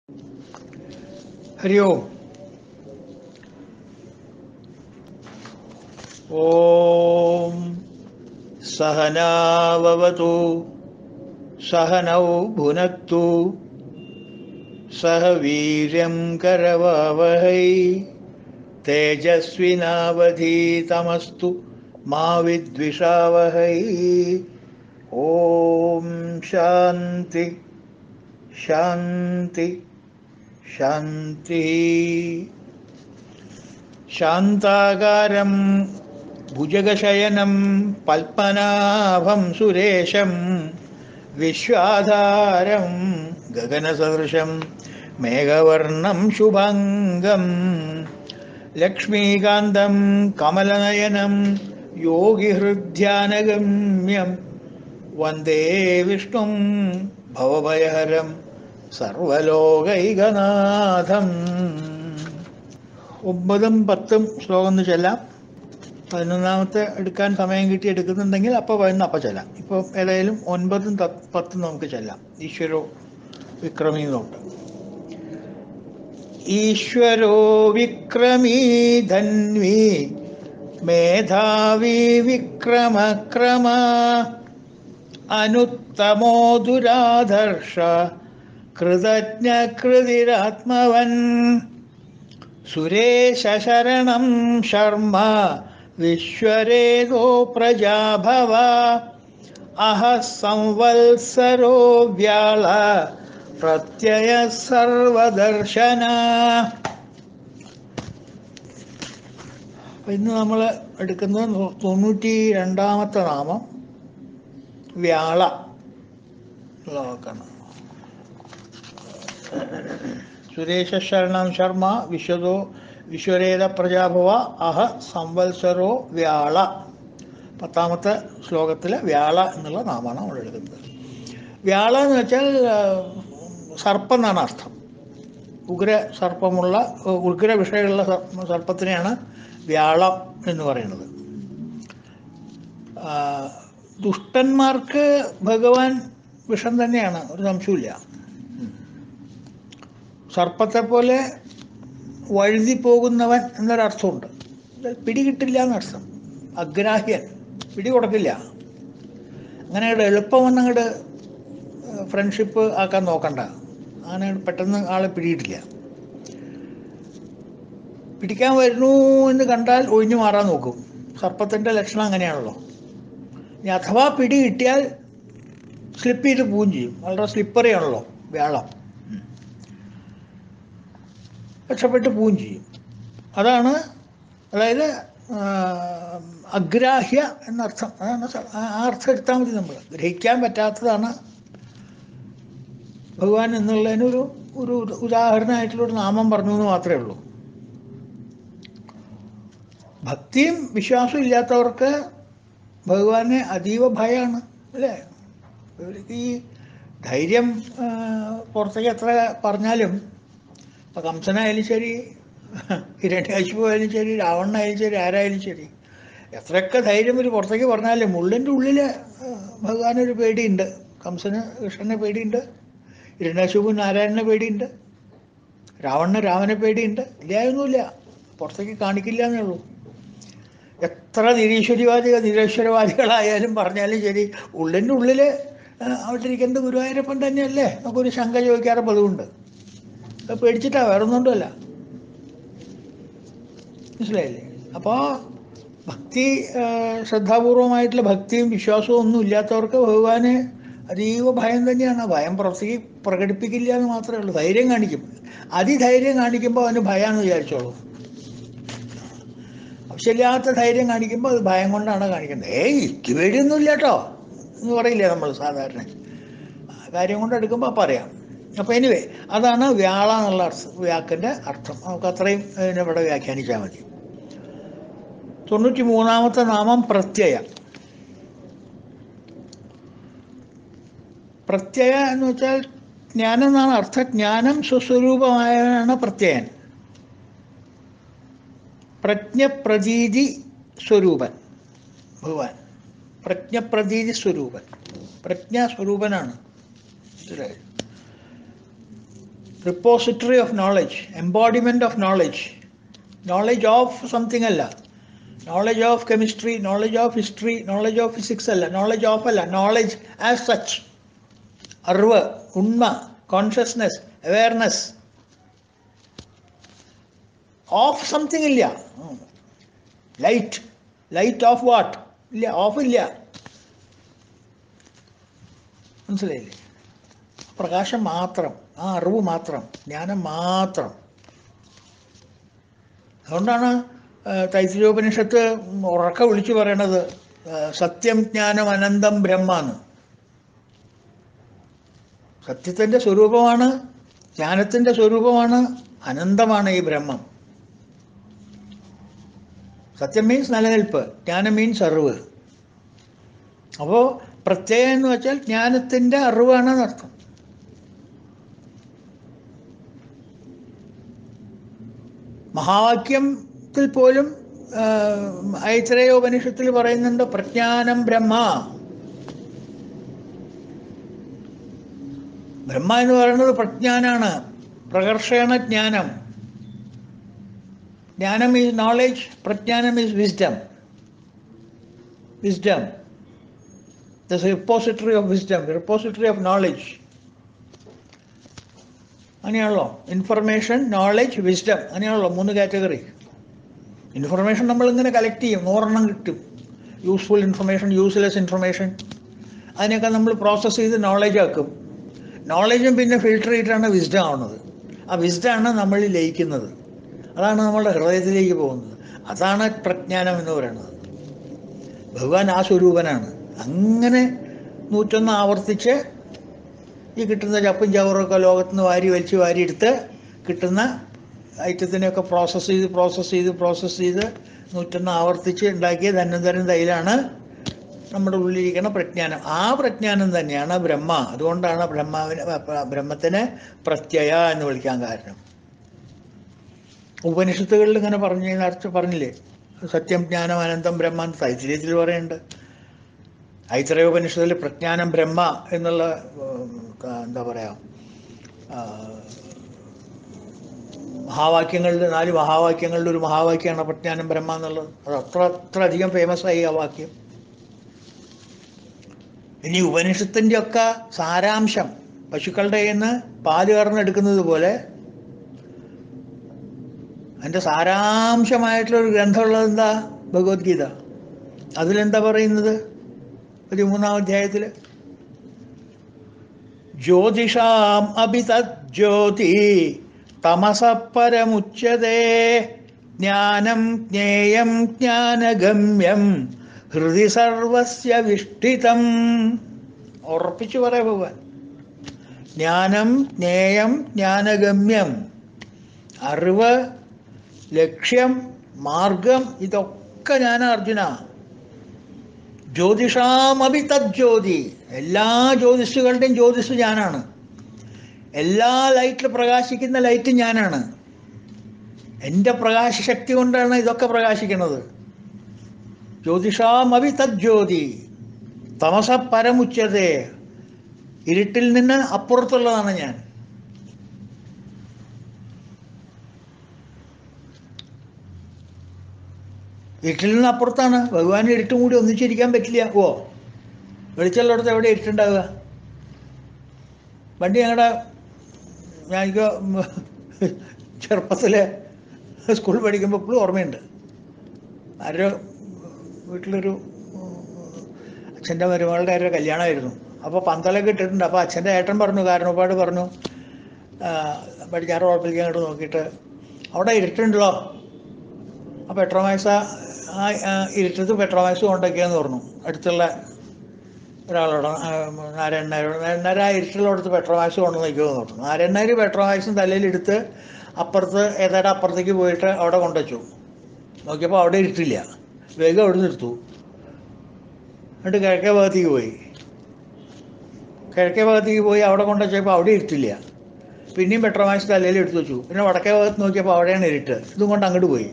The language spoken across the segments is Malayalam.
हरि ओम ॐ सहनाववतु सहनौ भुनक्तु सह वीर्यं करवावहै तेजस्विनावधीतमस्तु मा विद्विषावहै ॐ शान्ति शान्ति शान्तिः शान्ताकारं भुजगशयनं पल्पनाभं सुरेशं विश्वाधारं गगनसदृशं मेघवर्णं शुभङ्गं लक्ष्मीकान्तं कमलनयनं योगिहृद्यानगम्यं वन्दे विष्णुं भवभयहरं സർവലോകൈകനാഥം ഒമ്പതും പത്തും ശ്ലോകം ഒന്ന് ചെല്ലാം പതിനൊന്നാമത്തെ എടുക്കാൻ സമയം കിട്ടി എടുക്കുന്നുണ്ടെങ്കിൽ അപ്പോൾ പതിനൊന്ന് അപ്പം ചെല്ലാം ഇപ്പോൾ ഏതായാലും ഒൻപതും ത- പത്തും നമുക്ക് ചെല്ലാം ഈശ്വരോ വിക്രമീ തൊട്ട് ഈശ്വരോ വിക്രമീ ധന്വി മേധാവി വിക്രമക്രമ അനുത്തമോ ദുരാധർഷ കൃതജ്ഞകൃതിരാത്മവൻ സുരേശരണം ശർമ്മ വിശ്വരേതോ പ്രജാഭവ അഹ സംവത്സരോ വ്യാള പ്രത്യയ സർവദർശന അപ്പൊ ഇന്ന് നമ്മൾ എടുക്കുന്നത് തൊണ്ണൂറ്റി രണ്ടാമത്തെ നാമം വ്യാള നോക്കണം സുരേഷ ശരണം ശർമ്മ വിശ്വതോ വിശ്വരേത പ്രജാഭവ അഹ സംവത്സരോ വ്യാള പത്താമത്തെ ശ്ലോകത്തിൽ വ്യാള എന്നുള്ള നാമമാണ് നമ്മൾ എടുക്കുന്നത് വ്യാള എന്ന് വെച്ചാൽ ആ, സർപ്പം എന്നാണ് അർത്ഥം ഉഗ്ര സർപ്പമുള്ള ഉഗ്ര വിഷയമുള്ള സർ- സർപ്പത്തിനെയാണ് വ്യാളം എന്ന് പറയുന്നത് ആ, ദുഷ്ടന്മാർക്ക് ഭഗവാൻ വിഷം തന്നെയാണ് ഒരു സംശയമില്ല സർപ്പത്തെ പോലെ വഴുതി പോകുന്നവൻ എന്നൊരർത്ഥമുണ്ട് ഇത് പിടികിട്ടില്ല എന്നർത്ഥം അഗ്രാഹ്യൻ പിടി കൊടുക്കില്ല അങ്ങനെ അങ്ങട് എളുപ്പം വന്നങ്ങോട്ട് ഫ്രണ്ട്ഷിപ്പ് ആക്കാൻ നോക്കണ്ട അങ്ങനെ പെട്ടെന്ന് ആളെ പിടിയിട്ടില്ല പിടിക്കാൻ വരുന്നു എന്ന് കണ്ടാൽ ഒഴിഞ്ഞു മാറാൻ നോക്കും സർപ്പത്തിൻ്റെ ലക്ഷണം അങ്ങനെയാണല്ലോ ഇനി അഥവാ പിടി കിട്ടിയാൽ സ്ലിപ്പ് ചെയ്ത് പോവുകയും ചെയ്യും വളരെ സ്ലിപ്പറി ആണല്ലോ വ്യാളം രക്ഷപ്പെട്ട് പോവുകയും ചെയ്യും അതാണ് അതായത് ആ, അഗ്രാഹ്യ എന്നർത്ഥം അതാണ് സ- ആ ആ അർത്ഥം എടുത്താൽ മതി നമ്മൾ ഗ്രഹിക്കാൻ പറ്റാത്തതാണ് ഭഗവാൻ എന്നുള്ളതിനൊരു ഒരു ഉദ- ഉദാഹരണമായിട്ടുള്ളൊരു നാമം പറഞ്ഞു എന്ന് മാത്രമേ ഉള്ളൂ ഭക്തിയും വിശ്വാസവും ഇല്ലാത്തവർക്ക് ഭഗവാനെ അതീവ ഭയമാണ് അല്ലേ ഇവർക്ക് ഈ ധൈര്യം ആ, പുറത്തേക്ക് എത്ര പറഞ്ഞാലും ഇപ്പം കംസനായാലും ശരി ഹിരണ്യാശിപു ആയാലും ശരി രാവണനായാലും ശരി ആരായാലും ശരി എത്രയൊക്കെ ധൈര്യം ഒരു പുറത്തേക്ക് പറഞ്ഞാലും ഉള്ളിൻ്റെ ഉള്ളിൽ ഭഗവാനൊരു പേടിയുണ്ട് കംസന് കൃഷ്ണനെ പേടിയുണ്ട് ഹിരണ്യാശിപു നാരായണനെ പേടിയുണ്ട് രാവണന് രാമനെ പേടിയുണ്ട് ഇല്ലായൊന്നുമില്ല പുറത്തേക്ക് കാണിക്കില്ല എന്നേ ഉള്ളൂ എത്ര നിരീശ്വരിവാദികൾ നിരീശ്വരവാദികളായാലും പറഞ്ഞാലും ശരി ഉള്ളിൻ്റെ ഉള്ളിൽ അവിടെ ഇരിക്കുന്നത് ഗുരുവായൂരപ്പൻ തന്നെയല്ലേ നമുക്കൊരു ശങ്ക ചോദിക്കാറ് പതിവുണ്ട് അത് പേടിച്ചിട്ടാ വേറെ ഒന്നുകൊണ്ടല്ല മനസ്സിലായില്ലേ അപ്പോൾ ഭക്തി ആ, ശ്രദ്ധാപൂർവമായിട്ടുള്ള ഭക്തിയും വിശ്വാസവും ഒന്നും ഇല്ലാത്തവർക്ക് ഭഗവാന് അതീവ ഭയം തന്നെയാണ് ആ ഭയം പുറത്തേക്ക് പ്രകടിപ്പിക്കില്ല എന്ന് മാത്രമേ ഉള്ളൂ ധൈര്യം കാണിക്കും അതിധൈര്യം കാണിക്കുമ്പോൾ അവന് ഭയമാണെന്ന് വിചാരിച്ചോളൂ ആവശ്യമില്ലാത്ത ധൈര്യം കാണിക്കുമ്പോൾ അത് ഭയം കൊണ്ടാണ് കാണിക്കുന്നത് ഏയ് എനിക്ക് പേടിയൊന്നുമില്ല കേട്ടോ എന്ന് പറയില്ലേ നമ്മൾ സാധാരണ ആ കാര്യം കൊണ്ട് എടുക്കുമ്പോൾ പറയാം അപ്പോൾ എനിവേ അതാണ് വ്യാള എന്നുള്ള അർത്ഥം വ്യാക്കിൻ്റെ അർത്ഥം നമുക്ക് അത്രയും അതിനെ ഇവിടെ വ്യാഖ്യാനിച്ചാൽ മതി തൊണ്ണൂറ്റി മൂന്നാമത്തെ നാമം പ്രത്യയ പ്രത്യയ എന്ന് വെച്ചാൽ ജ്ഞാനം എന്നാണ് അർത്ഥം ജ്ഞാനം സ്വസ്വരൂപമായവനാണ് പ്രത്യയൻ പ്രജ്ഞപ്രതീതി സ്വരൂപൻ ഭഗവാൻ പ്രജ്ഞപ്രതീതി സ്വരൂപൻ പ്രജ്ഞാസ്വരൂപനാണ് മനസ്സിലായോ repository of knowledge embodiment of knowledge knowledge of something അല്ല knowledge of chemistry knowledge of history knowledge of physics അല്ല നോളജ് ഓഫ് അല്ല നോളജ് ആസ് സച്ച് അറിവ് ഉണ്മ കോൺഷ്യസ്നെസ് അവയർനെസ് ഓഫ് സംതിങ് ഇല്ല ലൈറ്റ് ലൈറ്റ് ഓഫ് വാട്ട് ഇല്ല ഓഫ് ഇല്ല മനസ്സിലായില്ലേ പ്രകാശം മാത്രം ആ അറിവ് മാത്രം ജ്ഞാനം മാത്രം അതുകൊണ്ടാണ് ആ, തൈത്തിരിയോപനിഷത്ത് ഉറക്ക വിളിച്ചു പറയണത് ആ, സത്യം ജ്ഞാനം അനന്തം ബ്രഹ്മാന്ന് സത്യത്തിൻ്റെ സ്വരൂപമാണ് ജ്ഞാനത്തിൻ്റെ സ്വരൂപമാണ് അനന്തമാണ് ഈ ബ്രഹ്മം സത്യം മീൻസ് നിലനിൽപ്പ് ജ്ഞാനം മീൻസ് അറിവ് അപ്പോൾ പ്രത്യയം എന്ന് വെച്ചാൽ ജ്ഞാനത്തിൻ്റെ അറിവാണെന്ന് അർത്ഥം മഹാവാക്യത്തിൽ പോലും ഐത്രയോപനിഷത്തിൽ പറയുന്നുണ്ട് പ്രജ്ഞാനം ബ്രഹ്മ ബ്രഹ്മ എന്ന് പറയുന്നത് പ്രജ്ഞാനാണ് പ്രകർഷണ ജ്ഞാനം ജ്ഞാനം ഈസ് നോളജ് പ്രജ്ഞാനം is wisdom wisdom the repository of wisdom repository of knowledge അങ്ങനെയാണല്ലോ ഇൻഫർമേഷൻ നോളജ് വിസ്ഡം അങ്ങനെയാണല്ലോ മൂന്ന് കാറ്റഗറി ഇൻഫർമേഷൻ നമ്മളിങ്ങനെ കളക്ട് ചെയ്യും നൂറെണ്ണം കിട്ടും യൂസ്ഫുൾ ഇൻഫർമേഷൻ യൂസ്ലെസ് ഇൻഫർമേഷൻ അതിനൊക്കെ നമ്മൾ പ്രോസസ്സ് ചെയ്ത് നോളജ് ആക്കും നോളജും പിന്നെ ഫിൽട്ടർ ചെയ്തിട്ടാണ് വിസ്ഡം ആവുന്നത് ആ വിസ്ഡമാണ് നമ്മൾ ലയിക്കുന്നത് അതാണ് നമ്മളുടെ ഹൃദയത്തിലേക്ക് പോകുന്നത് അതാണ് പ്രജ്ഞാനം എന്ന് പറയുന്നത് ഭഗവാൻ ആ സ്വരൂപനാണ് അങ്ങനെ നൂറ്റൊന്ന് ആവർത്തിച്ച് ഈ കിട്ടുന്ന ചപ്പും ചവറൊക്കെ ലോകത്ത് നിന്ന് വാരി വലിച്ച് വാരി എടുത്ത് കിട്ടുന്ന ഐറ്റത്തിനെയൊക്കെ പ്രോസസ്സ് ചെയ്ത് പ്രോസസ്സ് ചെയ്ത് പ്രോസസ്സ് ചെയ്ത് നൂറ്റൊന്ന് ആവർത്തിച്ച് ഉണ്ടാക്കിയ ധന്വന്തരം തൈലാണ് നമ്മുടെ ഉള്ളിലിരിക്കുന്ന പ്രജ്ഞാനം ആ പ്രജ്ഞാനം തന്നെയാണ് ബ്രഹ്മ അതുകൊണ്ടാണ് ബ്രഹ്മാവിന് ബ്രഹ്മത്തിന് പ്രത്യയ എന്ന് വിളിക്കാൻ കാരണം ഉപനിഷത്തുകളിൽ ഇങ്ങനെ പറഞ്ഞു നേരത്തെ പറഞ്ഞില്ലേ സത്യം ജ്ഞാനം അനന്തം ബ്രഹ്മ എന്ന് തൈത്തിരീയത്തിൽ പറയുന്നുണ്ട് ഐത്രയോപനിഷത്തിൽ പ്രജ്ഞാനം ബ്രഹ്മ എന്നുള്ള ഉം, ക- എന്താ പറയുക മഹാവാക്യങ്ങളിൽ നാല് മഹാവാക്യങ്ങളിൽ ഒരു മഹാവാക്യമാണ് പ്രജ്ഞാനം ബ്രഹ്മ എന്നുള്ളത് അത് അത്ര അത്ര അധികം ഫേമസ് ആയി ആ വാക്യം ഇനി ഉപനിഷത്തിൻ്റെ ഒക്കെ സാരാംശം പശുക്കളുടെ കയ്യിൽ നിന്ന് പാല് കറന്നെടുക്കുന്നത് പോലെ അതിൻ്റെ സാരാംശമായിട്ടുള്ള ഒരു ഗ്രന്ഥമുള്ളത് എന്താ ഭഗവത്ഗീത അതിലെന്താ പറയുന്നത് പതിമൂന്നാം അധ്യായത്തിൽ ജ്യോതിഷാം അഭി തജ്ജ്യോതി തമസ പരമുച്യതേ ജ്ഞാനം ജ്ഞേയം ജ്ഞാനഗമ്യം ഹൃദി സർവസ്യ വിഷ്ഠിതം ഉറപ്പിച്ചു പറയാ ഭഗവാൻ ജ്ഞാനം ജ്ഞേയം ജ്ഞാനഗമ്യം അറിവ് ലക്ഷ്യം മാർഗം ഇതൊക്കെ ഞാൻ അർജുന ജ്യോതിഷാമഭി തജ്ജ്യോതി എല്ലാ ജ്യോതിഷുകളുടെയും ജ്യോതിഷ് ഞാനാണ് എല്ലാ ലൈറ്റിൽ പ്രകാശിക്കുന്ന ലൈറ്റ് ഞാനാണ് എൻ്റെ പ്രകാശശക്തി കൊണ്ടാണ് ഇതൊക്കെ പ്രകാശിക്കുന്നത് ജ്യോതിഷാമഭി തജ്ജ്യോതി തമസ പരമുച്ചതേ ഇരുട്ടിൽ നിന്ന് അപ്പുറത്തുള്ളതാണ് ഞാൻ ഇരുട്ടിൽ നിന്ന് അപ്പുറത്താണ് ഭഗവാൻ ഇരുട്ടും കൂടി ഒന്നിച്ചിരിക്കാൻ പറ്റില്ല ഓ വെളിച്ചമുള്ളിടത്ത് എവിടെ ഇരുട്ടുണ്ടാവുക വണ്ടി ഞങ്ങളുടെ ഞാൻ എനിക്ക് ചെറുപ്പത്തിൽ സ്കൂളിൽ പഠിക്കുമ്പോൾ ഇപ്പോഴും ഓർമ്മയുണ്ട് ആരോ വീട്ടിലൊരു അച്ഛൻ്റെ മരുമകളുടെ ആരോ കല്യാണമായിരുന്നു അപ്പോൾ പന്തലൊക്കെ ഇട്ടിട്ടുണ്ട് അപ്പോൾ അച്ഛൻ്റെ ഏട്ടൻ പറഞ്ഞു കാരണപ്പാട് പറഞ്ഞു ആ, പടിഞ്ഞാറ് കുഴപ്പമില്ല അങ്ങോട്ട് നോക്കിയിട്ട് അവിടെ ഇരുട്ടുണ്ടല്ലോ ആ പെട്രോമാക്സ് ആ ആ ഇരുട്ടത്ത് പെട്രോമാക്സ് കൊണ്ടൊക്കെയാന്ന് പറഞ്ഞു അടുത്തുള്ള ഒരാളോട് നാരായണ നാരായണ ആ ഇരുട്ടിലോടത്ത് പെട്രോമാക്സ് കൊണ്ടു നിൽക്കുമെന്ന് പറഞ്ഞു നാരായണര് പെട്രോമാക്സും തലയിലെടുത്ത് അപ്പുറത്ത് ഏതാണ്ട് അപ്പുറത്തേക്ക് പോയിട്ട് അവിടെ കൊണ്ടുവച്ചു നോക്കിയപ്പോൾ അവിടെ ഇരുട്ടില്ല വേഗം അവിടെ നിർത്തൂ എന്നിട്ട് കിഴക്കേ ഭാഗത്തേക്ക് പോയി കിഴക്കേ ഭാഗത്തേക്ക് പോയി അവിടെ കൊണ്ടുവച്ചപ്പോൾ അവിടെ ഇരുട്ടില്ല പിന്നെയും പെട്രോമാക്സ് തലയിൽ എടുത്തു വെച്ചു പിന്നെ വടക്കേ ഭാഗത്ത് നോക്കിയപ്പോൾ അവിടെയാണ് ഇരുട്ട് ഇതും കൊണ്ട് അങ്ങോട്ട് പോയി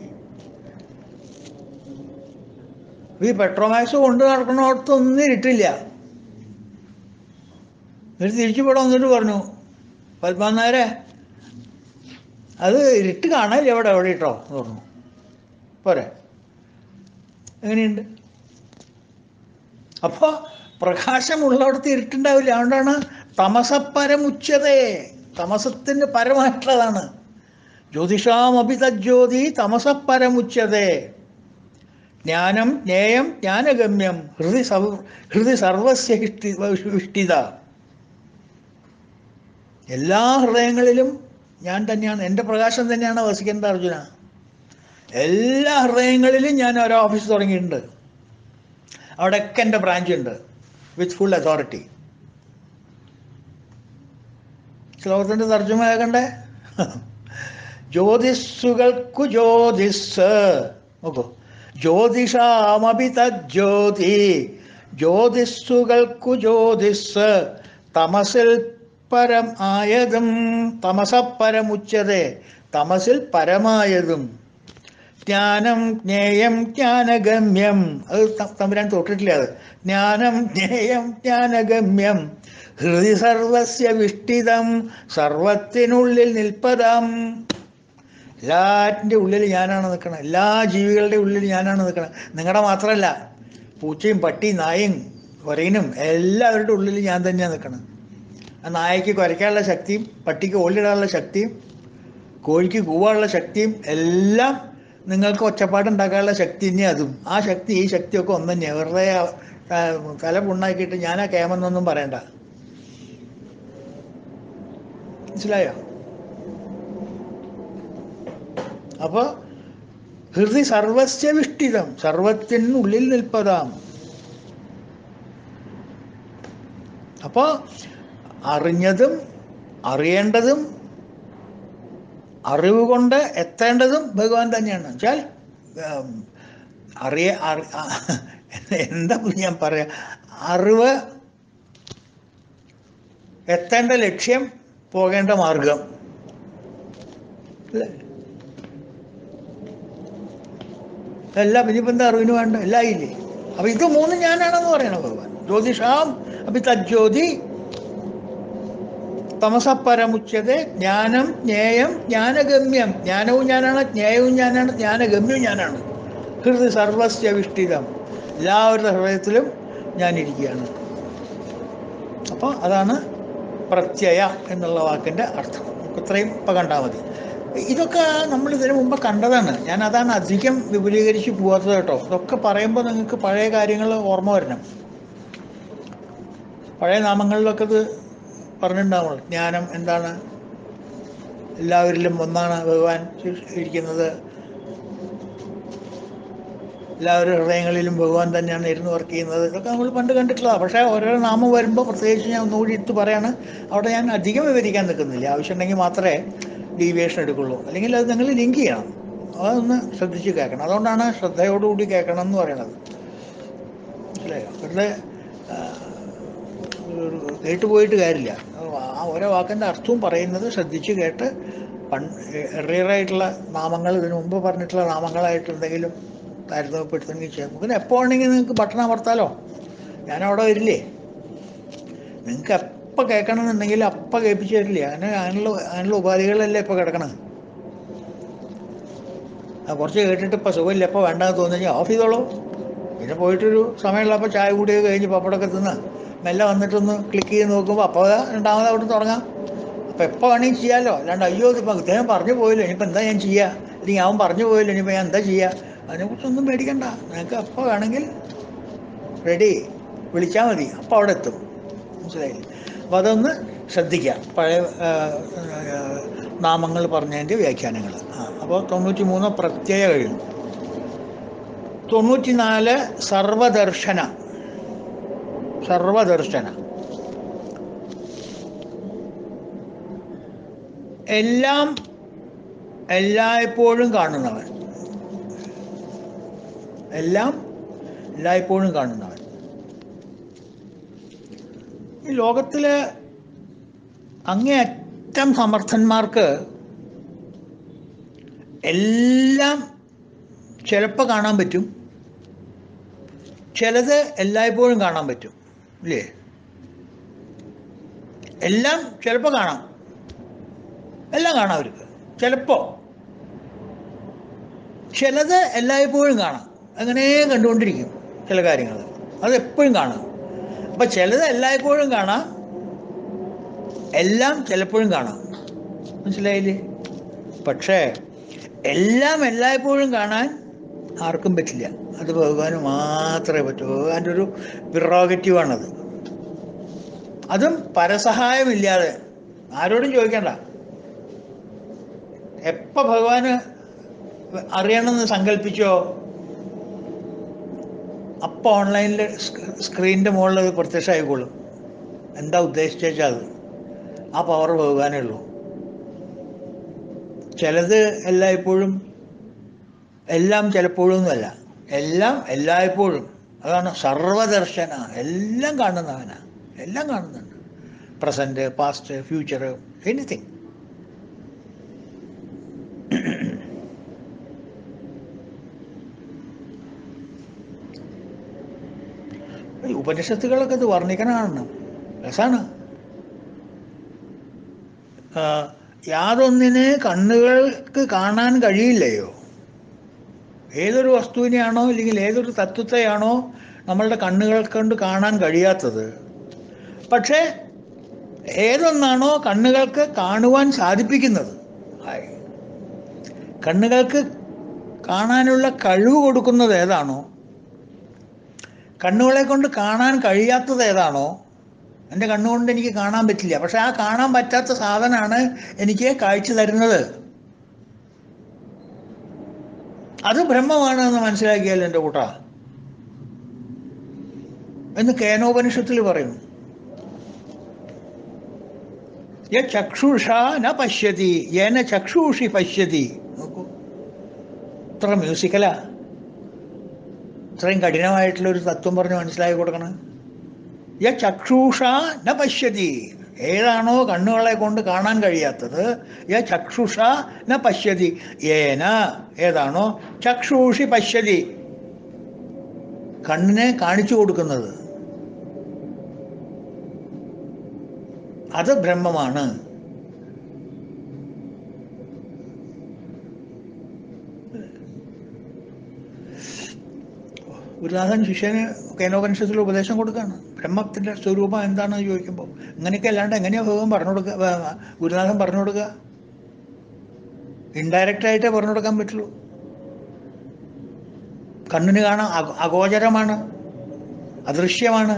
ഈ പെട്രോമാക്സ് കൊണ്ട് നടക്കണോടത്തൊന്നും ഇരുട്ടില്ല എന്നിട്ട് തിരിച്ചു പോടെ വന്നിട്ട് പറഞ്ഞു പത്മനാരെ അത് ഇരുട്ട് കാണാനില്ല എവിടെ എവിടെ ഇട്ടോ എന്ന് പറഞ്ഞു പോരെ എങ്ങനെയുണ്ട് അപ്പോൾ പ്രകാശമുള്ളിടത്ത് ഇരുട്ടുണ്ടാവില്ല അതുകൊണ്ടാണ് തമസപ്പരമുച്ചതേ തമസത്തിന് പരമായിട്ടുള്ളതാണ് ജ്യോതിഷാമപി തജ്ജ്യോതി തമസപ്പരമുച്ചതേ ജ്ഞാനം ജ്ഞേയം ജ്ഞാനഗമ്യം ഹൃദി സർവ ഹൃദി സർവസ്യ ഇഷ്ടി ഇഷ്ടിത എല്ലാ ഹൃദയങ്ങളിലും ഞാൻ തന്നെയാണ് എൻ്റെ പ്രകാശം തന്നെയാണ് വസിക്കേണ്ടത് അർജുന എല്ലാ ഹൃദയങ്ങളിലും ഞാൻ ഓരോ ഓഫീസ് തുടങ്ങിയിട്ടുണ്ട് അവിടെയൊക്കെ എൻ്റെ ബ്രാഞ്ച് ഉണ്ട് വിത്ത് ഫുൾ അതോറിറ്റി ശ്ലോകത്തിൻ്റെ തർജ്ജമ കേൾക്കണ്ടേ ജ്യോതിസ്സുകൾക്കു ജ്യോതിസ് നോക്കൂ ജ്യോതിഷാമപി തജ്ജ്യോതി ജ്യോതിസ്സുകൾക്കു ജ്യോതിസ് തമസിൽ പരം ആയതും തമസപ്പരമുച്ചതേ തമസിൽ പരമായതും ജ്ഞാനം ജ്ഞേയം ജ്ഞാനഗമ്യം അത് ത- തമ്പുരാൻ തൊട്ടിട്ടില്ല അത് ജ്ഞാനം ജ്ഞേയം ജ്ഞാനഗമ്യം ഹൃദി സർവസ്യ വിഷ്ടിതം സർവത്തിനുള്ളിൽ നിൽപ്പതാം എല്ലാറ്റിൻ്റെ ഉള്ളിൽ ഞാനാണ് നിൽക്കണം എല്ലാ ജീവികളുടെ ഉള്ളിൽ ഞാനാണ് നിൽക്കണം നിങ്ങളുടെ മാത്രമല്ല പൂച്ചയും പട്ടിയും നായും കുരയിനും എല്ലാവരുടെ ഉള്ളിൽ ഞാൻ തന്നെയാണ് നിൽക്കണം ആ നായയ്ക്ക് കുരയ്ക്കാനുള്ള ശക്തിയും പട്ടിക്ക് ഓളിടാനുള്ള ശക്തിയും കോഴിക്ക് കൂവാനുള്ള ശക്തിയും എല്ലാം നിങ്ങൾക്ക് ഒച്ചപ്പാടുണ്ടാക്കാനുള്ള ശക്തി തന്നെയാണ് അതും ആ ശക്തി ഈ ശക്തിയൊക്കെ ഒന്ന് തന്നെയാണ് വെറുതെ ആ, ആ, തല പുണ്ണാക്കിയിട്ട് ഞാൻ ആ കേമെന്നൊന്നും പറയണ്ട മനസ്സിലായോ അപ്പൊ ഹൃദി സർവസ്യ വിഷ്ടിതം സർവത്തിനുള്ളിൽ നിൽപ്പതാം അപ്പോ അറിഞ്ഞതും അറിയേണ്ടതും അറിവ് കൊണ്ട് എത്തേണ്ടതും ഭഗവാൻ തന്നെയാണ് വെച്ചാൽ ഉം, അറിയ അറി- ആ, എന്താ ഇപ്പൊ ഞാൻ പറയാ അറിവ് എത്തേണ്ട ലക്ഷ്യം പോകേണ്ട മാർഗം അല്ലേ എല്ലാം ഇനിയിപ്പോൾ എന്താ അറിവിന് വേണ്ട എല്ലാം ഇല്ലേ അപ്പൊ ഇത് മൂന്നും ഞാനാണെന്ന് പറയണം ഭഗവാൻ ജ്യോതിഷാം അപ്പൊ തജ്ജ്യോതി തമസപ്പരമുച്ചത് ജ്ഞാനം ജ്ഞേയം ജ്ഞാനഗമ്യം ജ്ഞാനവും ഞാനാണ് ജ്ഞേയവും ഞാനാണ് ജ്ഞാനഗമ്യവും ഞാനാണ് ഹൃദയ സർവസ്യ വിഷ്ടിതം എല്ലാവരുടെ ഹൃദയത്തിലും ഞാനിരിക്കുകയാണ് അപ്പോൾ അതാണ് പ്രത്യയ എന്നുള്ള വാക്കിൻ്റെ അർത്ഥം നമുക്ക് ഇത്രയും ഇപ്പം കണ്ടാൽ മതി ഇതൊക്കെ നമ്മൾ ഇതിനു മുമ്പ് കണ്ടതാണ് ഞാൻ അതാണ് അധികം വിപുലീകരിച്ച് പോകാത്തത് കേട്ടോ ഇതൊക്കെ പറയുമ്പോൾ നിങ്ങൾക്ക് പഴയ കാര്യങ്ങൾ ഓർമ്മ വരണം പഴയ നാമങ്ങളിലൊക്കെ ഇത് പറഞ്ഞിട്ടുണ്ടാവുള്ളൂ ജ്ഞാനം എന്താണ് എല്ലാവരിലും ഒന്നാണ് ഭഗവാൻ ഇരിക്കുന്നത് എല്ലാവരുടെ ഹൃദയങ്ങളിലും ഭഗവാൻ തന്നെയാണ് ഇരുന്ന് വർക്ക് ചെയ്യുന്നത് ഇതൊക്കെ നമ്മൾ പണ്ട് കണ്ടിട്ടുള്ളതാണ് പക്ഷേ ഓരോ നാമം വരുമ്പോൾ പ്രത്യേകിച്ച് ഞാൻ ഒന്നുകൂടി ഇട്ട് പറയാണ് അവിടെ ഞാൻ അധികം വിവരിക്കാൻ നിൽക്കുന്നില്ല ആവശ്യമുണ്ടെങ്കിൽ മാത്രമേ ഡീവിയേഷൻ എടുക്കുള്ളൂ അല്ലെങ്കിൽ അത് നിങ്ങൾ ലിങ്ക് ചെയ്യണം അതൊന്ന് ശ്രദ്ധിച്ച് കേൾക്കണം അതുകൊണ്ടാണ് ശ്രദ്ധയോടുകൂടി കേൾക്കണം എന്ന് പറയുന്നത് മനസ്സിലായോ വെറുതെ ആ, ഒരു കേട്ട് പോയിട്ട് കാര്യമില്ല ആ ഓരോ വാക്കിൻ്റെ അർത്ഥവും പറയുന്നത് ശ്രദ്ധിച്ച് കേട്ട് പൺ എറിയറായിട്ടുള്ള നാമങ്ങൾ ഇതിനു മുമ്പ് പറഞ്ഞിട്ടുള്ള നാമങ്ങളായിട്ട് എന്തെങ്കിലും താരതമ്യപ്പെടുത്തുകയും ചെയ്യാം നമുക്ക് എപ്പോൾ വേണമെങ്കിൽ നിങ്ങൾക്ക് ബട്ടൺ അമർത്താലോ ഞാൻ അവിടെ വരില്ലേ നിങ്ങൾക്ക് എപ്പോൾ കേൾക്കണമെന്നുണ്ടെങ്കിൽ അപ്പം കേൾപ്പിച്ച് തരില്ലേ അങ്ങനെ അതിനുള്ള അതിനുള്ള ഉപാധികളല്ലേ ഇപ്പോൾ കിടക്കണത് ആ കുറച്ച് കേട്ടിട്ട് ഇപ്പോൾ സുഖമില്ല ഇപ്പോൾ വേണ്ടെന്ന് തോന്നി ഓഫ് ചെയ്തോളൂ പിന്നെ പോയിട്ടൊരു സമയമുള്ളപ്പോൾ ചായ കൂടിയൊക്കെ കഴിഞ്ഞ് പപ്പടമൊക്കെ തിന്ന് മെല്ലെ വന്നിട്ടൊന്ന് ക്ലിക്ക് ചെയ്ത് നോക്കുമ്പോൾ അപ്പോൾ രണ്ടാമത് അവിടെ തുടങ്ങാം അപ്പോൾ എപ്പോൾ വേണമെങ്കിൽ ചെയ്യാമല്ലോ അല്ലാണ്ട് അയ്യോ ഇതിപ്പോൾ ഇദ്ദേഹം പറഞ്ഞു പോയില്ലോ ഇനിയിപ്പോൾ എന്താ ഞാൻ ചെയ്യുക അല്ലെങ്കിൽ അവൻ പറഞ്ഞു പോയില്ലോ ഇനിയിപ്പോൾ ഞാൻ എന്താ ചെയ്യുക അതിനെക്കുറിച്ചൊന്നും പേടിക്കണ്ട നിങ്ങൾക്ക് എപ്പോൾ വേണമെങ്കിൽ റെഡി വിളിച്ചാൽ മതി അപ്പോൾ അവിടെ എത്തും മനസ്സിലായില്ലേ അപ്പോൾ അതൊന്ന് ശ്രദ്ധിക്കുക പഴയ ആ, ആ, നാമങ്ങൾ പറഞ്ഞതിൻ്റെ വ്യാഖ്യാനങ്ങൾ ആ അപ്പോൾ തൊണ്ണൂറ്റി മൂന്ന് പ്രത്യയ കഴിഞ്ഞു തൊണ്ണൂറ്റിനാല് സർവദർശന സർവദർശന എല്ലാം എല്ലായ്പ്പോഴും കാണുന്നവൻ എല്ലാം എല്ലായ്പ്പോഴും കാണുന്നവൻ ഈ ലോകത്തിലെ അങ്ങേയറ്റം സമർത്ഥന്മാർക്ക് എല്ലാം ചിലപ്പോൾ കാണാൻ പറ്റും ചിലത് എല്ലായ്പ്പോഴും കാണാൻ പറ്റും ഇല്ലേ എല്ലാം ചിലപ്പോൾ കാണാം എല്ലാം കാണാം അവർക്ക് ചിലപ്പോൾ ചിലത് എല്ലായ്പ്പോഴും കാണാം അങ്ങനെ കണ്ടുകൊണ്ടിരിക്കും ചില കാര്യങ്ങൾ അത് എപ്പോഴും കാണാം അപ്പം ചിലത് എല്ലായ്പ്പോഴും കാണാം എല്ലാം ചിലപ്പോഴും കാണാം മനസ്സിലായില്ലേ പക്ഷേ എല്ലാം എല്ലായ്പ്പോഴും കാണാൻ ആർക്കും പറ്റില്ല അത് ഭഗവാന് മാത്രമേ പറ്റൂ ഭഗവാന്റെ ഒരു പ്രിറോഗറ്റീവാണത് അതും പരസഹായമില്ലാതെ ആരോടും ചോദിക്കണ്ട എപ്പോൾ ഭഗവാന് അറിയണമെന്ന് സങ്കല്പിച്ചോ അപ്പോൾ ഓൺലൈനിൽ സ്ക്രീനിൻ്റെ മുകളിൽ അത് പ്രത്യക്ഷമായിക്കോളും എന്താ ഉദ്ദേശിച്ചാൽ അത് ആ പവർ ഭഗവാനേ ഉള്ളൂ ചിലത് എല്ലായ്പ്പോഴും എല്ലാം ചിലപ്പോഴും ഒന്നുമല്ല എല്ലാം എല്ലായ്പ്പോഴും അതാണ് സർവദർശന എല്ലാം കാണുന്നവനാ എല്ലാം കാണുന്നുണ്ട് പ്രസൻറ്റ് പാസ്റ്റ് ഫ്യൂച്ചർ എനിത്തിങ് ഈ ഉപനിഷത്തുകളൊക്കെ ഇത് വർണ്ണിക്കണ കാണണം രസമാണ് ആ, യാതൊന്നിനെ കണ്ണുകൾക്ക് കാണാൻ കഴിയില്ലയോ ഏതൊരു വസ്തുവിനെയാണോ അല്ലെങ്കിൽ ഏതൊരു തത്വത്തെയാണോ നമ്മളുടെ കണ്ണുകൾ കൊണ്ട് കാണാൻ കഴിയാത്തത് പക്ഷേ ഏതൊന്നാണോ കണ്ണുകൾക്ക് കാണുവാൻ സാധിപ്പിക്കുന്നത് ഹായ്. കണ്ണുകൾക്ക് കാണാനുള്ള കഴിവ് കൊടുക്കുന്നത് ഏതാണോ കണ്ണുകളെ കൊണ്ട് കാണാൻ കഴിയാത്തത് ഏതാണോ എൻ്റെ കണ്ണുകൊണ്ട് എനിക്ക് കാണാൻ പറ്റില്ല പക്ഷെ ആ കാണാൻ പറ്റാത്ത സാധനമാണ് എനിക്ക് കാഴ്ച തരുന്നത് അത് ബ്രഹ്മമാണ് എന്ന് മനസ്സിലാക്കിയാൽ എൻ്റെ കൂട്ട എന്ന് കേനോപനിഷത്തിൽ പറയുന്നു യ ചക്ഷുഷ ന പശ്യതി യേന ചക്ഷുഷി പശ്യതി നോക്കൂ ഇത്ര മ്യൂസിക്കലാ ഇത്രയും കഠിനമായിട്ടുള്ള ഒരു തത്വം പറഞ്ഞ് മനസ്സിലാക്കി കൊടുക്കണം യ ചക്ഷുഷ ന പശ്യതി ഏതാണോ കണ്ണുകളെ കൊണ്ട് കാണാൻ കഴിയാത്തത് യ ചക്ഷുഷ ന പശ്യതി ഏന ഏതാണോ ചക്ഷുഷി പശ്യതി കണ്ണിനെ കാണിച്ചു കൊടുക്കുന്നത് അത് ബ്രഹ്മമാണ് ഗുരുനാഥൻ ശിഷ്യന് കേനോപനിഷത്തിൽ ഉപദേശം കൊടുക്കുകയാണ് ബ്രഹ്മത്തിൻ്റെ സ്വരൂപം എന്താണെന്ന് ചോദിക്കുമ്പോൾ ഇങ്ങനെയൊക്കെ അല്ലാണ്ട് എങ്ങനെയാണ് ഭഗവാൻ പറഞ്ഞു കൊടുക്കുക വ- ഗുരുനാഥൻ പറഞ്ഞു കൊടുക്കുക ഇൻഡയറക്റ്റ് ആയിട്ടേ പറഞ്ഞു കൊടുക്കാൻ പറ്റുള്ളൂ കണ്ണിന് കാണാൻ അഗോ- അഗോചരമാണ് അദൃശ്യമാണ്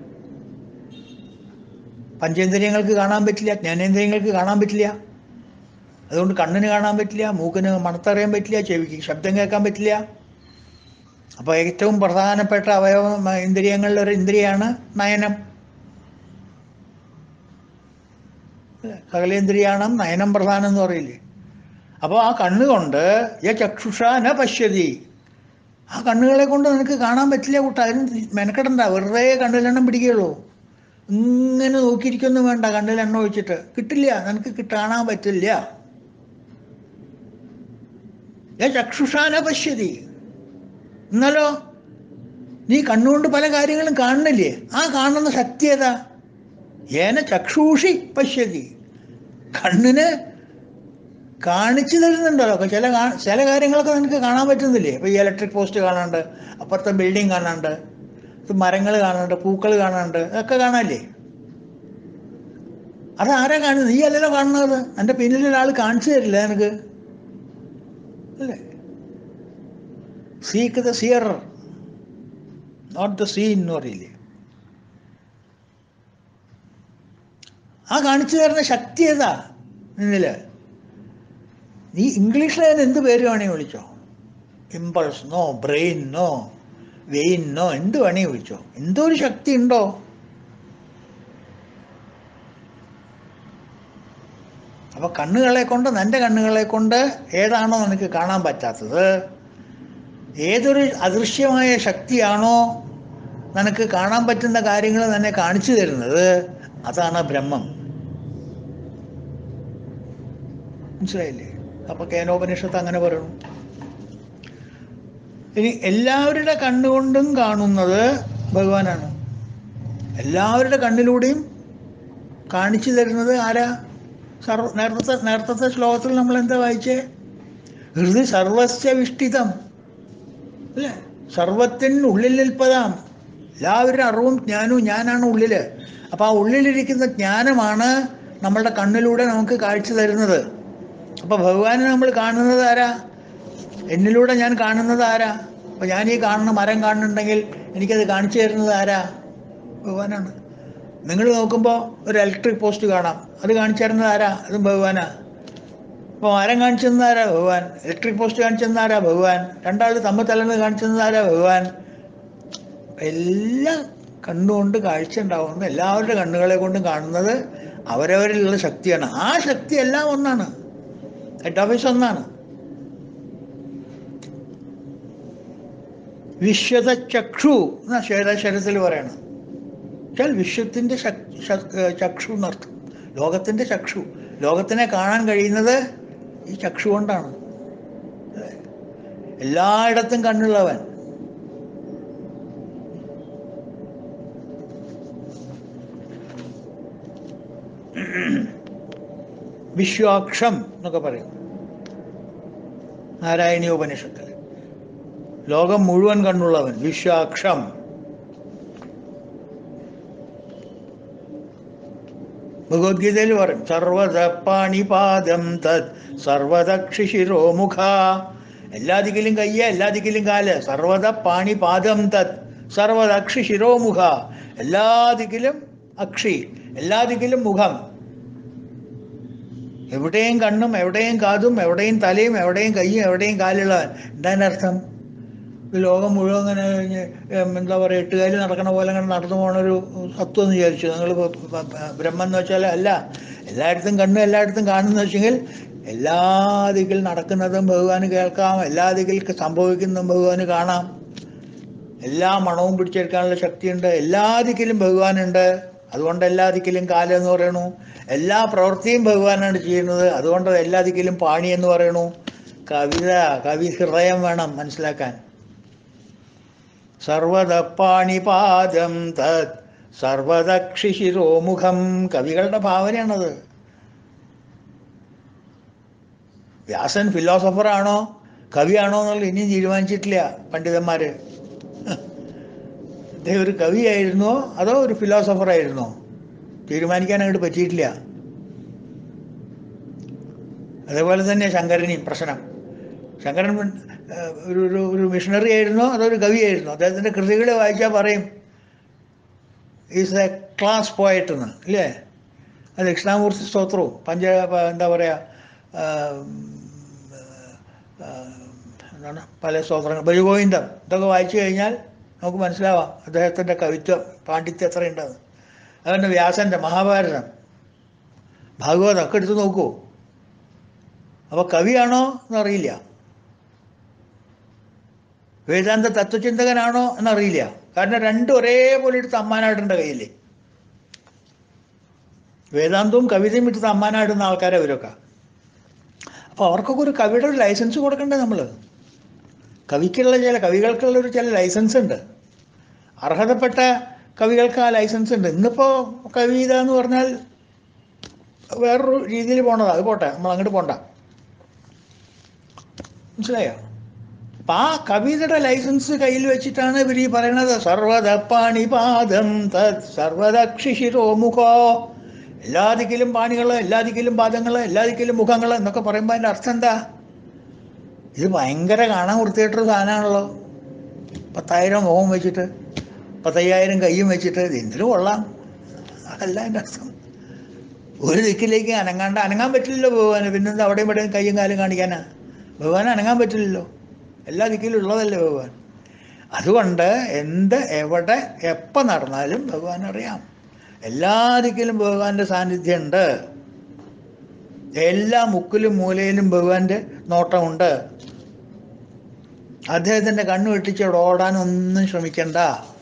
പഞ്ചേന്ദ്രിയങ്ങൾക്ക് കാണാൻ പറ്റില്ല ജ്ഞാനേന്ദ്രിയങ്ങൾക്ക് കാണാൻ പറ്റില്ല അതുകൊണ്ട് കണ്ണിന് കാണാൻ പറ്റില്ല മൂക്കിന് മണത്തറിയാൻ പറ്റില്ല ചെവിക്ക് ശബ്ദം കേൾക്കാൻ പറ്റില്ല അപ്പോൾ ഏറ്റവും പ്രധാനപ്പെട്ട അവയവം ഇന്ദ്രിയങ്ങളിൽ ഒരു ഇന്ദ്രിയാണ് നയനം സകലേന്ദ്രിയാണ് നയനം പ്രധാനം എന്ന് പറയില്ലേ അപ്പോൾ ആ കണ്ണുകൊണ്ട് യ ചക്ഷുഷ ന പശ്യതി ആ കണ്ണുകളെ കൊണ്ട് നിനക്ക് കാണാൻ പറ്റില്ല കൂട്ട അതിന് മെനക്കെടണ്ട വെറുതെ കണ്ണിലെണ്ണം പിടിക്കുകയുള്ളൂ ഇങ്ങനെ നോക്കിയിരിക്കൊന്നും വേണ്ട കണ്ണിലെണ്ണ ഒഴിച്ചിട്ട് കിട്ടില്ല നിനക്ക് കിട്ട- കാണാൻ പറ്റില്ല യ ചക്ഷുഷാന പശ്യതി എന്നാലോ നീ കണ്ണുകൊണ്ട് പല കാര്യങ്ങളും കാണുന്നില്ലേ ആ കാണുന്ന ശക്തി ഏതാ ഏന ചക്ഷൂഷി പശ്യതി കണ്ണിന് കാണിച്ചു തരുന്നുണ്ടല്ലോ അപ്പൊ ചില കാ- ചില കാര്യങ്ങളൊക്കെ നിനക്ക് കാണാൻ പറ്റുന്നില്ലേ ഇപ്പൊ ഈ ഇലക്ട്രിക് പോസ്റ്റ് കാണാണ്ട് അപ്പുറത്തെ ബിൽഡിംഗ് കാണാണ്ട് ഇത് മരങ്ങൾ കാണാണ്ട് പൂക്കൾ കാണാണ്ട് അതൊക്കെ കാണാല്ലേ അത് ആരാ കാണുന്നത് നീ അല്ലല്ലോ കാണുന്നത് എൻ്റെ പിന്നിൽ ഒരാൾ കാണിച്ചു തരില്ല നിനക്ക് അല്ലേ seek the seer not the seen എന്ന് പറയില്ലേ ആ കാണിച്ചു തരുന്ന ശക്തി ഏതാ നിന്നില് നീ ഇംഗ്ലീഷിൽ അതിന് എന്ത് പേര് വേണമെങ്കിൽ വിളിച്ചോ impulse no brain no vein no എന്ത് വേണമെങ്കിൽ വിളിച്ചോ എന്തോ ഒരു ശക്തി ഉണ്ടോ അപ്പൊ കണ്ണുകളെ കൊണ്ട് നിന്റെ കണ്ണുകളെ കൊണ്ട് ഏതാണോ നിനക്ക് കാണാൻ പറ്റാത്തത് ഏതൊരു അദൃശ്യമായ ശക്തിയാണോ നിനക്ക് കാണാൻ പറ്റുന്ന കാര്യങ്ങൾ തന്നെ കാണിച്ചു തരുന്നത് അതാണ് ബ്രഹ്മം മനസ്സിലായില്ലേ അപ്പൊ കേനോപനിഷത്ത് അങ്ങനെ പറയുന്നു ഇനി എല്ലാവരുടെ കണ്ണുകൊണ്ടും കാണുന്നത് ഭഗവാനാണ് എല്ലാവരുടെ കണ്ണിലൂടെയും കാണിച്ചു തരുന്നത് ആരാ സർവ നേരത്തെ നേരത്തെ ശ്ലോകത്തിൽ നമ്മൾ എന്താ വായിച്ചേ ഹൃദയ സർവസ്യ വിഷ്ടിതം അല്ലേ സർവത്തിനുള്ളിൽ നിൽപ്പതാം എല്ലാവരുടെ അറിവും ജ്ഞാനവും ഞാനാണ് ഉള്ളിൽ അപ്പം ആ ഉള്ളിലിരിക്കുന്ന ജ്ഞാനമാണ് നമ്മളുടെ കണ്ണിലൂടെ നമുക്ക് കാഴ്ച തരുന്നത് അപ്പം ഭഗവാനെ നമ്മൾ കാണുന്നത് ആരാ എന്നിലൂടെ ഞാൻ കാണുന്നത് ആരാ അപ്പം ഞാൻ ഈ കാണുന്ന മരം കാണുന്നുണ്ടെങ്കിൽ എനിക്കത് കാണിച്ചു തരുന്നത് ആരാ ഭഗവാനാണ് നിങ്ങൾ നോക്കുമ്പോൾ ഒരു ഇലക്ട്രിക് പോസ്റ്റ് കാണാം അത് കാണിച്ചു തരുന്നത് ആരാ അതും ഭഗവാനാ അപ്പോൾ മരം കാണിച്ചു തന്നത് ആരാ ഭഗവാൻ ഇലക്ട്രിക് പോസ്റ്റ് കാണിച്ചു തന്നത് ആരാ ഭഗവാൻ രണ്ടാൾ തമ്മിൽ തലന്ന് കാണിച്ചു തന്നത് ആരാ ഭഗവാൻ എല്ലാം കണ്ണുകൊണ്ട് കാഴ്ച ഉണ്ടാവുന്നത് എല്ലാവരുടെ കണ്ണുകളെ കൊണ്ടും കാണുന്നത് അവരവരിലുള്ള ശക്തിയാണ് ആ ശക്തി എല്ലാം ഒന്നാണ് ഹെഡ് ഓഫീസ് ഒന്നാണ് വിശ്വത ചക്ഷു എന്നാ ശ്വേതാശ്വരത്തിൽ പറയണം വെച്ചാൽ വിശ്വത്തിൻ്റെ ചക്ഷു എന്നർത്ഥം ലോകത്തിൻ്റെ ചക്ഷു ലോകത്തിനെ കാണാൻ കഴിയുന്നത് ഈ ചക്ഷു കൊണ്ടാണ് അല്ലേ? എല്ലായിടത്തും കണ്ണുള്ളവൻ വിശ്വാക്ഷം എന്നൊക്കെ പറയും നാരായണീയ ഉപനിഷത്തിൽ ലോകം മുഴുവൻ കണ്ണുള്ളവൻ വിശ്വാക്ഷം ഭഗവത്ഗീതയിൽ പറയും സർവത പാണിപാദം തത് സർവദക്ഷി ശിരോമുഖ എല്ലാ ദിക്കിലും കയ്യ എല്ലാ ദിക്കിലും കാല് സർവത പാണിപാദം തത് സർവദക്ഷി ശിരോമുഖ എല്ലാ ദിക്കിലും അക്ഷി എല്ലാ ദിക്കിലും മുഖം എവിടെയും കണ്ണും എവിടെയും കാതും എവിടെയും തലയും എവിടെയും കയ്യും എവിടെയും കാലുള്ളവൻ എന്താണ് അർത്ഥം ഈ ലോകം മുഴുവൻ അങ്ങനെ കഴിഞ്ഞ് ഉം, എന്താ പറയുക എട്ടുകാലി നടക്കണ പോലെ അങ്ങനെ നടന്നു പോണ ഒരു സത്വം എന്ന് വിചാരിച്ചു നിങ്ങൾ ബ്രഹ്മം എന്ന് വെച്ചാൽ അല്ല എല്ലായിടത്തും കണ്ണും എല്ലായിടത്തും കാണുന്ന വെച്ചെങ്കിൽ എല്ലാ ദിക്കിൽ നടക്കുന്നതും ഭഗവാന് കേൾക്കാം എല്ലാ ദിക്കിൽ സംഭവിക്കുന്നതും ഭഗവാന് കാണാം എല്ലാ മണവും പിടിച്ചെടുക്കാനുള്ള ശക്തിയുണ്ട് എല്ലാ ദിക്കിലും ഭഗവാനുണ്ട് അതുകൊണ്ട് എല്ലാ ദിക്കിലും കാലം എന്ന് പറയണു എല്ലാ പ്രവൃത്തിയും ഭഗവാനാണ് ചെയ്യുന്നത് അതുകൊണ്ട് എല്ലാ ദിക്കിലും പാണി എന്ന് പറയണു കവിത കവി ഹൃദയം വേണം മനസ്സിലാക്കാൻ സർവത പാണിപാദം തത് സർവദക്ഷി ശിരോമുഖം കവികളുടെ ഭാവനയാണത് വ്യാസൻ ഫിലോസഫറാണോ കവിയാണോ എന്നുള്ളത് ഇനിയും തീരുമാനിച്ചിട്ടില്ല പണ്ഡിതന്മാര് അദ്ദേഹം ഒരു കവിയായിരുന്നോ അതോ ഒരു ഫിലോസഫർ ആയിരുന്നോ തീരുമാനിക്കാൻ അങ്ങോട്ട് പറ്റിയിട്ടില്ല അതേപോലെ തന്നെ ശങ്കരനെയും പ്രശ്നം ശങ്കരൻ ഏഹ്, ഒരു ഒരു ഒരു മിഷണറി ആയിരുന്നോ അതോ ഒരു കവിയായിരുന്നോ അദ്ദേഹത്തിൻ്റെ കൃതികൾ വായിച്ചാൽ പറയും ഈസ് എ ക്ലാസ് പോയറ്റ് എന്ന് ഇല്ലേ അത് ദക്ഷിണാമൂർത്തി സ്തോത്രവും പഞ്ച പ- എന്താ പറയുക എന്താണ് പല സ്തോത്രങ്ങൾ ബലിഗോവിന്ദം ഇതൊക്കെ വായിച്ചു കഴിഞ്ഞാൽ നമുക്ക് മനസ്സിലാവാം അദ്ദേഹത്തിൻ്റെ കവിത്വം പാണ്ഡിത്യം എത്രയുണ്ടെന്ന് അതുകൊണ്ട് വ്യാസൻ്റെ മഹാഭാരതം ഭാഗവതം ഒക്കെ എടുത്ത് നോക്കൂ അപ്പോൾ കവിയാണോ എന്നറിയില്ല വേദാന്ത തത്വചിന്തകനാണോ എന്നറിയില്ല കാരണം രണ്ടും ഒരേപോലെ എടുത്ത് അമ്മാനായിട്ടുണ്ട് കയ്യിൽ വേദാന്തവും കവിതയും എടുത്ത് അമ്മാനായിടുന്ന ആൾക്കാരെ അവരൊക്കെ അപ്പോൾ അവർക്കൊക്കെ ഒരു കവിയുടെ ഒരു ലൈസൻസ് കൊടുക്കണ്ടേ നമ്മൾ കവിക്കുള്ള ചില കവികൾക്കുള്ള ഒരു ചില ലൈസൻസ് ഉണ്ട് അർഹതപ്പെട്ട കവികൾക്ക് ആ ലൈസൻസ് ഉണ്ട് ഇന്നിപ്പോൾ കവിത എന്ന് പറഞ്ഞാൽ വേറൊരു രീതിയിൽ പോണതാ അത് പോട്ടെ നമ്മൾ അങ്ങോട്ട് പോണ്ട മനസ്സിലായോ അപ്പം ആ കവിതയുടെ ലൈസൻസ് കയ്യിൽ വെച്ചിട്ടാണ് ഇവർ ഈ പറയണത് സർവത പാണിപാദം തത് സർവദക്ഷി ശിരോമുഖോ എല്ലാ ദിക്കിലും പാണികൾ എല്ലാ ദിക്കിലും പാദങ്ങൾ എല്ലാ ദിക്കിലും മുഖങ്ങൾ എന്നൊക്കെ പറയുമ്പോൾ അതിൻ്റെ അർത്ഥം എന്താ ഇത് ഭയങ്കര കാണാൻ വൃത്തിയായിട്ടൊരു സാധനമാണല്ലോ പത്തായിരം മുഖം വെച്ചിട്ട് പത്തയ്യായിരം കയ്യും വെച്ചിട്ട് ഇത് എന്തിനു കൊള്ളാം അതല്ല എൻ്റെ അർത്ഥം ഒരു ദിക്കിലേക്ക് അനങ്ങാണ്ട് അനങ്ങാൻ പറ്റില്ലല്ലോ ഭഗവാന് പിന്നെന്താ അവിടെയും ഇവിടെയും കയ്യും കാലും കാണിക്കാനാ ഭഗവാൻ അനങ്ങാൻ പറ്റില്ലല്ലോ എല്ലാ ദിക്കിലും ഉള്ളതല്ലേ ഭഗവാൻ അതുകൊണ്ട് എന്ത് എവിടെ എപ്പോൾ നടന്നാലും ഭഗവാൻ അറിയാം എല്ലാ ദിക്കിലും ഭഗവാന്റെ സാന്നിധ്യം ഉണ്ട് എല്ലാ മുക്കിലും മൂലയിലും ഭഗവാന്റെ നോട്ടമുണ്ട് അദ്ദേഹത്തിന്റെ കണ്ണു വെട്ടിച്ച് അവിടെ ഓടാനൊന്നും ശ്രമിക്കണ്ട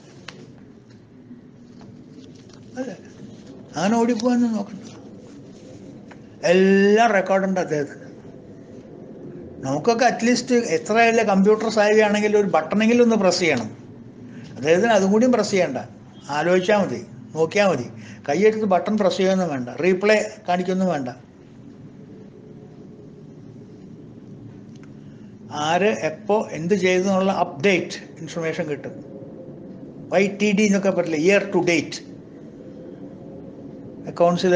അല്ലേ അങ്ങനെ ഓടിപ്പോവാനും നോക്കണ്ട എല്ലാം റെക്കോർഡുണ്ട് അദ്ദേഹത്തിന് നമുക്കൊക്കെ അറ്റ്ലീസ്റ്റ് എത്രയല്ല കമ്പ്യൂട്ടർ സാഹിബിയാണെങ്കിലും ഒരു ബട്ടണെങ്കിലും ഒന്ന് പ്രസ് ചെയ്യണം അദ്ദേഹത്തിന് അതും കൂടിയും പ്രസ് ചെയ്യണ്ട ആലോചിച്ചാൽ മതി നോക്കിയാൽ മതി കൈയെടുത്ത് ബട്ടൺ പ്രസ് ചെയ്യുകയൊന്നും വേണ്ട റീപ്ലേ കാണിക്കൊന്നും വേണ്ട ആര് എപ്പോൾ എന്ത് ചെയ്തു എന്നുള്ള അപ്ഡേറ്റ് ഇൻഫർമേഷൻ കിട്ടും വൈ ടി ഡി എന്നൊക്കെ പറയില്ല ഇയർ ടു ഡേറ്റ് അക്കൗണ്ട്സിൽ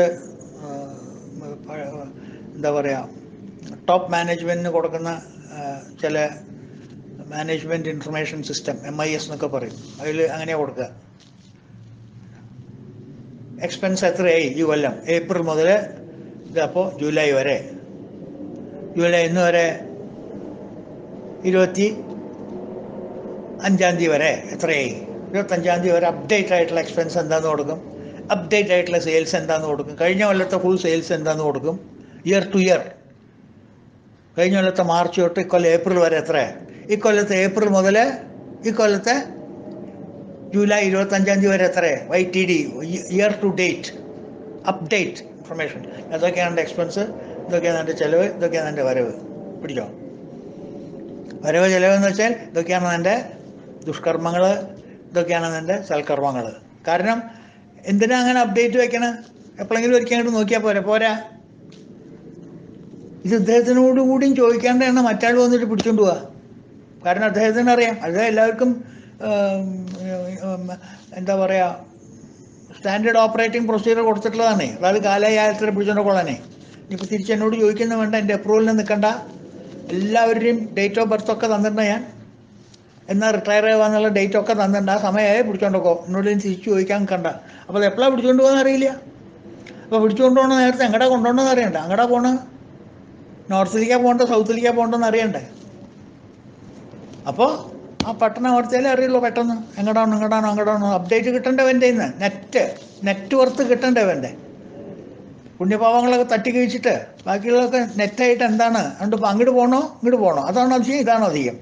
എന്താ പറയുക ടോപ്പ് മാനേജ്മെൻറ്റിന് കൊടുക്കുന്ന ആ, ചില management information system M I S എന്നൊക്കെ പറയും അതിൽ അങ്ങനെ കൊടുക്കുക എക്സ്പെൻസ് എത്രയായി ഈ കൊല്ലം ഏപ്രിൽ മുതൽ ഇതപ്പോൾ ജൂലൈ വരെ ജൂലൈ ഇന്ന് വരെ ഇരുപത്തി അഞ്ചാം തീയതി വരെ എത്രയായി ഇരുപത്തഞ്ചാം തീയതി വരെ അപ്ഡേറ്റ് ആയിട്ടുള്ള എക്സ്പെൻസ് എന്താന്ന് കൊടുക്കും അപ്ഡേറ്റ് ആയിട്ടുള്ള സെയിൽസ് എന്താന്ന് കൊടുക്കും കഴിഞ്ഞ കൊല്ലത്തെ ഫുൾ സെയിൽസ് എന്താന്ന് കൊടുക്കും ഇയർ ടു ഇയർ കഴിഞ്ഞ കൊല്ലത്തെ മാർച്ച് തൊട്ട് ഇക്കൊല്ലം ഏപ്രിൽ വരെ എത്ര ഇക്കൊല്ലത്തെ ഏപ്രിൽ മുതൽ ഇക്കൊല്ലത്തെ ജൂലൈ ഇരുപത്തഞ്ചാം തീയതി വരെ എത്ര Y T D year to date update information അതൊക്കെയാണ് എൻ്റെ എക്സ്പെൻസ് ഇതൊക്കെയാണ് എൻ്റെ ചിലവ് ഇതൊക്കെയാണ് എൻ്റെ വരവ് പിടിച്ചോ വരവ് ചിലവെന്ന് വെച്ചാൽ ഇതൊക്കെയാണ് എൻ്റെ ദുഷ്കർമ്മങ്ങൾ ഇതൊക്കെയാണ് എൻ്റെ സൽക്കർമ്മങ്ങൾ കാരണം എന്തിനാ അങ്ങനെ അപ്ഡേറ്റ് വെക്കണ എപ്പോഴെങ്കിലും ഒരിക്കൽ അങ്ങോട്ട് നോക്കിയാൽ പോരെ പോരാ ഇത് ഇദ്ദേഹത്തിനോട് കൂടിയും ചോദിക്കാണ്ടാണ് മറ്റാൾ വന്നിട്ട് പിടിച്ചോണ്ട് പോവാ കാരണം അദ്ദേഹത്തിന് അറിയാം അദ്ദേഹം എല്ലാവർക്കും ഉം, ഉം, എന്താ പറയുക സ്റ്റാൻഡേർഡ് ഓപ്പറേറ്റിംഗ് പ്രൊസീജിയർ കൊടുത്തിട്ടുള്ളതാണ് അതായത് കാലയാലത്തിൽ പിടിച്ചോണ്ട് കൊള്ളാനേ ഇനിയിപ്പോൾ തിരിച്ച് എന്നോട് ചോദിക്കുന്ന വേണ്ട എൻ്റെ അപ്രൂവലിന് നിൽക്കണ്ട എല്ലാവരുടെയും ഡേറ്റ് ഓഫ് ബർത്ത് ഒക്കെ തന്നിട്ടുണ്ട് ഞാൻ എന്നാൽ റിട്ടയർ ആവാന്നുള്ള ഡേറ്റ് ഒക്കെ തന്നിട്ടുണ്ട് ആ സമയമായി പിടിച്ചോണ്ടോക്കോ എന്നോട് ഇനി തിരിച്ച് ചോദിക്കാൻ നിൽക്കണ്ട അപ്പോൾ അത് എപ്പോഴാണ് പിടിച്ചോണ്ട് പോകുന്ന അറിയില്ല അപ്പോൾ പിടിച്ചുകൊണ്ട് പോകണ നേരത്തെ എങ്ങടാ കൊണ്ടുപോകണമെന്ന് അറിയണ്ട അങ്ങടാ പോണ നോർത്തിലേക്കാ പോകണ്ടോ സൗത്തിലേക്കാ പോകണ്ടെന്ന് അറിയണ്ടേ അപ്പോൾ ആ പട്ടണം ഓർത്താലേ അറിയുള്ളൂ പെട്ടെന്ന് എങ്ങടാണോ എങ്ങടാണോ അങ്ങടാണോ അപ്ഡേറ്റ് കിട്ടേണ്ടവൻ്റെ ഇന്ന് നെറ്റ് നെറ്റ് വർത്ത് കിട്ടേണ്ടവൻ്റെ പുണ്യപാവങ്ങളൊക്കെ തട്ടി കഴിച്ചിട്ട് ബാക്കിയുള്ളതൊക്കെ നെറ്റായിട്ട് എന്താണ് അതുകൊണ്ട് ഇപ്പം അങ്ങോട്ട് പോകണോ ഇങ്ങോട്ട് പോകണോ അതാണോ അധികം ഇതാണോ അധികം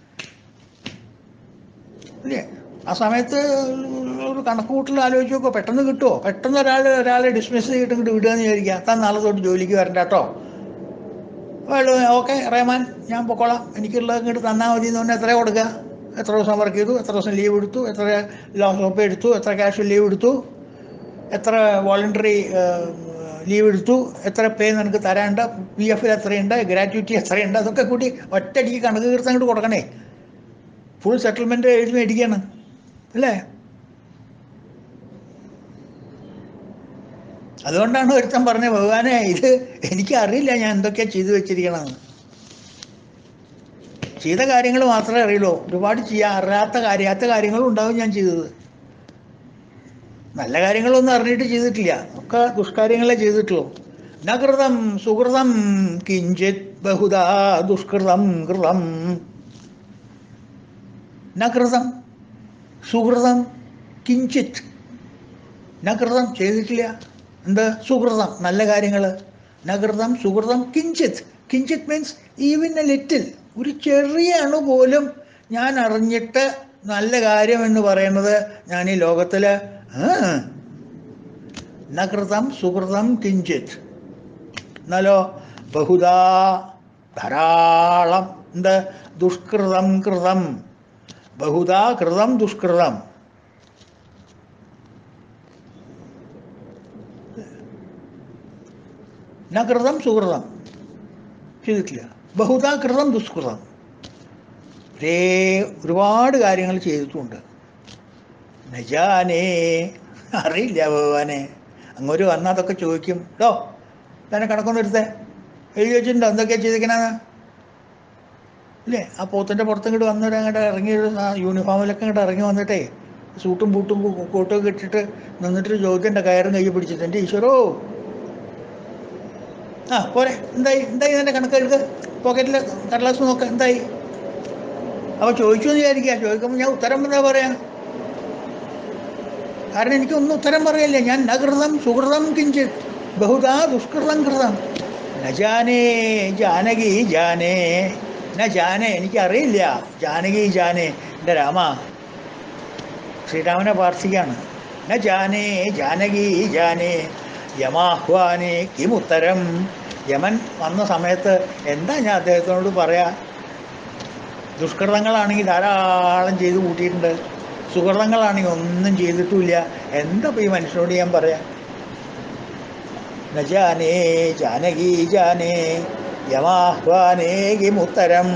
ഇല്ലേ ആ സമയത്ത് ഒരു കണക്ക് കൂട്ടൽ ആലോചിച്ച് നോക്കുമോ പെട്ടെന്ന് കിട്ടുമോ പെട്ടെന്ന് ഒരാൾ ഒരാളെ ഡിസ്മിസ് ചെയ്തിട്ട് ഇങ്ങോട്ട് വിടുക എന്ന് വിചാരിക്കുക താൻ നാളെ തൊട്ട് ജോലിക്ക് വരണ്ട കേട്ടോ ഓക്കെ റഹ്മാൻ ഞാൻ പൊക്കോളാം എനിക്കുള്ളത് ഇങ്ങോട്ട് തന്നാൽ മതി എന്ന് പറഞ്ഞാൽ എത്ര കൊടുക്കുക എത്ര ദിവസം വർക്ക് ചെയ്തു എത്ര ദിവസം ലീവ് എടുത്തു എത്ര ലോസ് ഓഫ് എടുത്തു എത്ര ക്യാഷ് ലീവ് എടുത്തു എത്ര വോളണ്ടറി ലീവ് എടുത്തു എത്ര പേ നിനക്ക് തരാനുണ്ട് പി എഫിൽ എത്രയുണ്ട് ഗ്രാറ്റുവിറ്റി എത്രയുണ്ട് അതൊക്കെ കൂട്ടി ഒറ്റയടിക്ക് കണക്ക് തീർത്ത് അങ്ങോട്ട് കൊടുക്കണേ ഫുൾ സെറ്റിൽമെൻറ്റ് എഴുതി മേടിക്കുകയാണ് അല്ലേ അതുകൊണ്ടാണ് ഒരുത്തൻ പറഞ്ഞത് ഭഗവാനെ ഇത് എനിക്ക് അറിയില്ല ഞാൻ എന്തൊക്കെയാ ചെയ്തു വെച്ചിരിക്കണമെന്ന് ചെയ്ത കാര്യങ്ങൾ മാത്രമേ അറിയുള്ളൂ ഒരുപാട് ചെയ്യാൻ അറിയാത്ത അറിയാത്ത കാര്യങ്ങളും ഉണ്ടാവും ഞാൻ ചെയ്തത് നല്ല കാര്യങ്ങളൊന്നും അറിഞ്ഞിട്ട് ചെയ്തിട്ടില്ല ഒക്കെ ദുഷ്കാര്യങ്ങളെ ചെയ്തിട്ടുള്ളൂ നകൃതം സുഹൃതം കിഞ്ചിത് ബഹുദാ ദുഷ്കൃതം കൃതം നകൃതം സുഹൃതം കിഞ്ചിത് നകൃതം ചെയ്തിട്ടില്ല എന്ത് സുഹൃതം നല്ല കാര്യങ്ങൾ നകൃതം സുഹൃതം കിഞ്ചിത് കിഞ്ചിത് മീൻസ് ഈവൻ എ ലിറ്റിൽ ഒരു ചെറിയ അണു പോലും ഞാൻ അറിഞ്ഞിട്ട് നല്ല കാര്യം എന്ന് പറയുന്നത് ഞാൻ ഈ ലോകത്തിൽ നകൃതം സുഹൃതം കിഞ്ചിത് എന്നാലോ ബഹുദാ ധാരാളം എന്ത് ദുഷ്കൃതം കൃതം ബഹുദാ കൃതം ദുഷ്കൃതം നകൃതം സുഹൃതം ചെയ്തിട്ടില്ല ബഹുദാ കൃതം ദുഷ്കൃതം ഒരേ ഒരുപാട് കാര്യങ്ങൾ ചെയ്തിട്ടുമുണ്ട് നജാനേ അറിയില്ല ഭഗവാനെ അങ്ങോട്ട് വന്നാൽ അതൊക്കെ ചോദിക്കും ഡോ തന്നെ കണക്കൊന്നും എടുത്തേ എഴുതി വെച്ചിട്ടുണ്ടോ എന്തൊക്കെയാ ചെയ്തിരിക്കണെന്ന് ഇല്ലേ ആ പോത്തിൻ്റെ പുറത്ത് ഇങ്ങോട്ട് വന്നിട്ട് അങ്ങോട്ട് ഇറങ്ങി ഒരു ആ യൂണിഫോമിലൊക്കെ ഇങ്ങോട്ട് ഇറങ്ങി വന്നിട്ടേ സൂട്ടും ബൂട്ടും കു- കോട്ടും ഒക്കെ ഇട്ടിട്ട് നിന്നിട്ടൊരു ചോദ്യൻ്റെ കയറും കൈ പിടിച്ചിട്ട് എൻ്റെ ഈശ്വരോ ആ പോരെ എന്തായി എന്തായി എൻ്റെ കണക്ക് എടുക്ക് പോക്കറ്റിൽ കടലാസ് നോക്ക എന്തായി അപ്പോൾ ചോദിച്ചു എന്ന് വിചാരിക്കുക ചോദിക്കുമ്പോൾ ഞാൻ ഉത്തരം എന്താ പറയാ കാരണം എനിക്കൊന്നും ഉത്തരം പറയല്ലേ ഞാൻ നകൃതം സുഹൃതം കിഞ്ചിത് ബഹുദാ ദുഷ്കൃതം കൃതം ന ജാനേ ജാനകി ജാനേ ന ജാനേ എനിക്കറിയില്ല ജാനകി ജാനേ എൻ്റെ രാമ ശ്രീരാമനെ പ്രാർത്ഥിക്കുകയാണ് ന ജാനേ ജാനകി ജാനേ യമാഹ്വാനേ കിമുത്തരം യമൻ വന്ന സമയത്ത് എന്താ ഞാൻ അദ്ദേഹത്തിനോട് പറയാ ദുഷ്കൃതങ്ങളാണെങ്കിൽ ധാരാളം ചെയ്ത് കൂട്ടിയിട്ടുണ്ട് സുഹൃതങ്ങളാണെങ്കിൽ ഒന്നും ചെയ്തിട്ടുമില്ല എന്താ ഇപ്പോൾ ഈ മനുഷ്യനോട് ഞാൻ പറയാം ന ജാനേ ജാനകി ജാനേ യമാഹ്വാനേകിമുത്തരം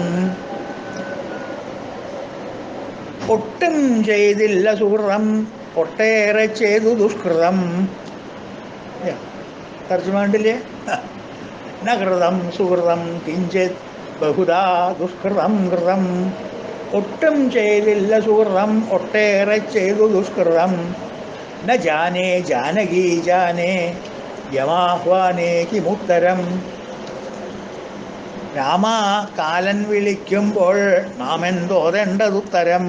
ഒട്ടും ചെയ്തില്ല സുഹൃതം ഒട്ടേറെ ചെയ്തു ദുഷ്കൃതം തർജ്ജമാണ്ടില്ലേ നകൃതം സുഹൃതം കിഞ്ചിത് ബഹുദാ ദുഷ്കൃതം കൃതം ഒട്ടും ചെയ്തില്ല സുഹൃതം ഒട്ടേറെ ചെയ്തു ദുഷ്കൃതം ന ജാനേ ജാനകി ജാനേ യമാഹ്വാനേ കിമുത്തരം രാമ കാലൻ വിളിക്കുമ്പോൾ നാം എന്തോതേണ്ടതുത്തരം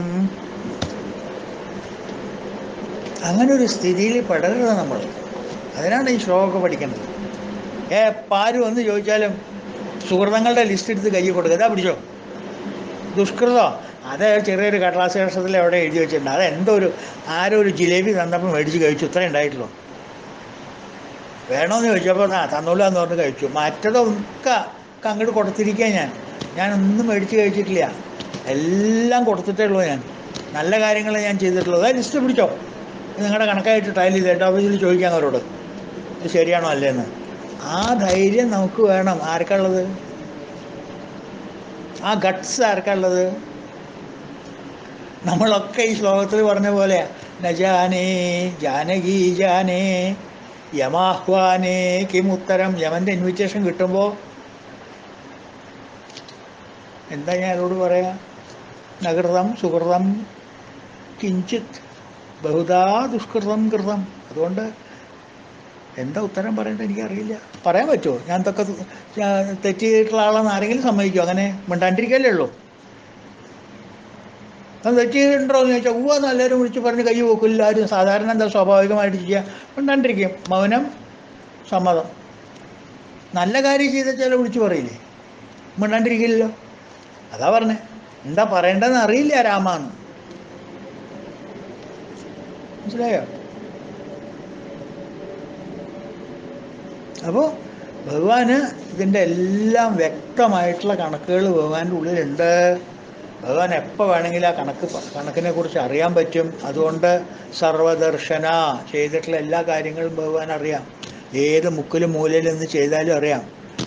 അങ്ങനെ ഒരു സ്ഥിതിയിൽ പെടരുത് നമ്മൾ അതിനാണ് ഈ ശ്ലോകമൊക്കെ പഠിക്കുന്നത് ഏ പാര് വന്ന് ചോദിച്ചാലും സുഹൃതങ്ങളുടെ ലിസ്റ്റ് എടുത്ത് കൈ കൊടുക്കുക ഇതാ പിടിച്ചോ ദുഷ്കൃതോ അത് ചെറിയൊരു കടലാസ് വേഷത്തിൽ എവിടെ എഴുതി വെച്ചിട്ടുണ്ട് അത് എന്തോ ഒരു ആരോ ഒരു ജിലേബി തന്നപ്പോൾ മേടിച്ച് കഴിച്ചു ഇത്രേ ഉണ്ടായിട്ടുള്ളൂ വേണമെന്ന് ചോദിച്ചപ്പോൾ ആ തന്നോളൂ എന്ന് പറഞ്ഞ് കഴിച്ചു മറ്റതൊക്കെ അങ്ങോട്ട് കൊടുത്തിരിക്കുക ഞാൻ ഞാൻ ഒന്നും മേടിച്ച് കഴിച്ചിട്ടില്ല എല്ലാം കൊടുത്തിട്ടേ ഉള്ളൂ ഞാൻ നല്ല കാര്യങ്ങൾ ഞാൻ ചെയ്തിട്ടുള്ളൂ അതായത് ലിസ്റ്റ് പിടിച്ചോ ഇത് നിങ്ങളുടെ കണക്കായിട്ട് ടൈൽ ചെയ്ത് ഹെഡ് ഓഫീസിൽ ചോദിക്കാം അവരോട് ഇത് ശരിയാണോ അല്ലേന്ന് ആ ധൈര്യം നമുക്ക് വേണം ആർക്കുള്ളത് ആ ഗട്ട്സ് ആർക്കുള്ളത് നമ്മളൊക്കെ ഈ ശ്ലോകത്തിൽ പറഞ്ഞ പോലെ നജാനേ ജാനകി ജാനേ യമാഹ്വാനേ കിമുത്തരം യമൻ്റെ ഇൻവിറ്റേഷൻ കിട്ടുമ്പോൾ എന്താ ഞാൻ അവരോട് പറയാ നകൃതം സുഹൃതം കിഞ്ചിത് ബഹുദാ ദുഷ്കൃതം കൃതം അതുകൊണ്ട് എന്താ ഉത്തരം പറയേണ്ടത് എനിക്കറിയില്ല പറയാൻ പറ്റുമോ ഞാൻ ഇതൊക്കെ തെറ്റ് ചെയ്തിട്ടുള്ള ആളെന്ന് ആരെങ്കിലും സമ്മതിക്കുമോ അങ്ങനെ മിണ്ടാണ്ടിരിക്കല്ലേ ഉള്ളൂ അത് തെറ്റ് ചെയ്തിട്ടുണ്ടോ എന്ന് ചോദിച്ചാൽ ഉവ്വ നല്ലവരും വിളിച്ച് പറഞ്ഞ് കൈ പോക്കില്ല ആരും സാധാരണ എന്താ സ്വാഭാവികമായിട്ട് ചെയ്യുക മിണ്ടാണ്ടിരിക്കും മൗനം സമ്മതം നല്ല കാര്യം ചെയ്താൽ വിളിച്ച് പറയില്ലേ മിണ്ടാണ്ടിരിക്കില്ലല്ലോ അതാ പറഞ്ഞേ എന്താ പറയേണ്ടതെന്ന് അറിയില്ല രാമാന്ന് മനസ്സിലായോ അപ്പോൾ ഭഗവാന് ഇതിൻ്റെ എല്ലാം വ്യക്തമായിട്ടുള്ള കണക്കുകൾ ഭഗവാന്റെ ഉള്ളിലുണ്ട് ഭഗവാൻ എപ്പോൾ വേണമെങ്കിലും ആ കണക്ക് പ- കണക്കിനെ കുറിച്ച് അറിയാൻ പറ്റും അതുകൊണ്ട് സർവദർശന ചെയ്തിട്ടുള്ള എല്ലാ കാര്യങ്ങളും ഭഗവാൻ അറിയാം ഏത് മുക്കിലും മൂലയിൽ നിന്ന് ചെയ്താലും അറിയാം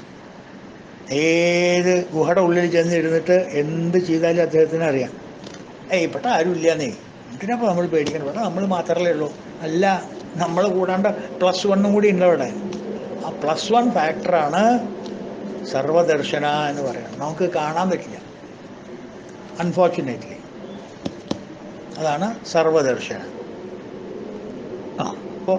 ഏത് ഗുഹയുടെ ഉള്ളിൽ ചെന്ന് ഇരുന്നിട്ട് എന്ത് ചെയ്താലും അദ്ദേഹത്തിന് അറിയാം ഏയ് പെട്ട ആരും ഇല്ലന്നേ എന്തിനപ്പോൾ നമ്മൾ പേടിക്കണം പെട്ട നമ്മൾ മാത്രമല്ലേ ഉള്ളൂ അല്ല നമ്മൾ കൂടാണ്ട് പ്ലസ് വണ്ണും കൂടി ഉണ്ട് അവിടെ ആ പ്ലസ് വൺ ഫാക്ടറാണ് സർവദർശന എന്ന് പറയുന്നത് നമുക്ക് കാണാൻ പറ്റില്ല അൺഫോർച്ചുനേറ്റ്ലി അതാണ് സർവദർശന ആ അപ്പോൾ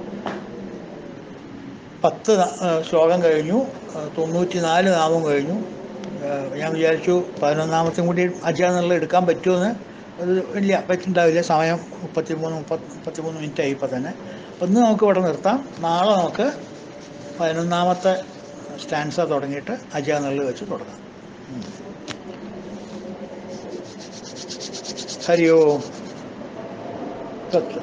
പത്ത് ന- ആ, ശ്ലോകം കഴിഞ്ഞു ആ, തൊണ്ണൂറ്റി നാല് നാമം കഴിഞ്ഞു ആ, ഞാൻ വിചാരിച്ചു പതിനൊന്നാമത്തും കൂടി അജാന്നുള്ള എടുക്കാൻ പറ്റുമെന്ന് അത് ഇല്ല പറ്റുണ്ടാവില്ല സമയം മുപ്പത്തിമൂന്ന് മുപ്പത്തി മുപ്പത്തിമൂന്ന് മിനിറ്റ് ആയി ഇപ്പം തന്നെ അപ്പം ഇന്ന് നമുക്ക് ഇവിടെ നിർത്താം നാളെ നമുക്ക് പതിനൊന്നാമത്തെ സ്റ്റാൻസ തുടങ്ങിയിട്ട് അജാന്നുള്ള വെച്ച് തുടങ്ങാം ഉം. ഹരി ഓം തത്വ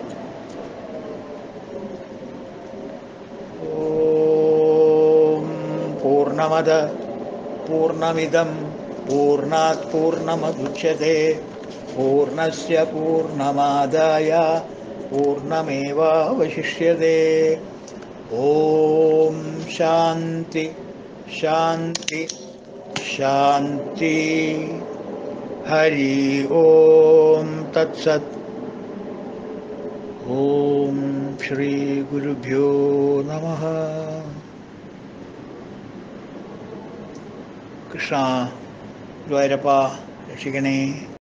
ഓം പൂർണ്ണമത പൂർണ്ണമിദം പൂർണ്ണാത് പൂർണ്ണമദുച്യത്തെ പൂർണ്ണസ്യ പൂർണ്ണമാദായ പൂർണ്ണമേവാവശിഷ്യത്തെ ഓം ശാന്തി ശാന്തി ശാന്തി ഹരി ഓം തത്സത് ഓം ശ്രീ ഗുരുഭ്യോ നമ കൃഷ്ണ ദ്വൈരപ്പ രക്ഷിക്കണേ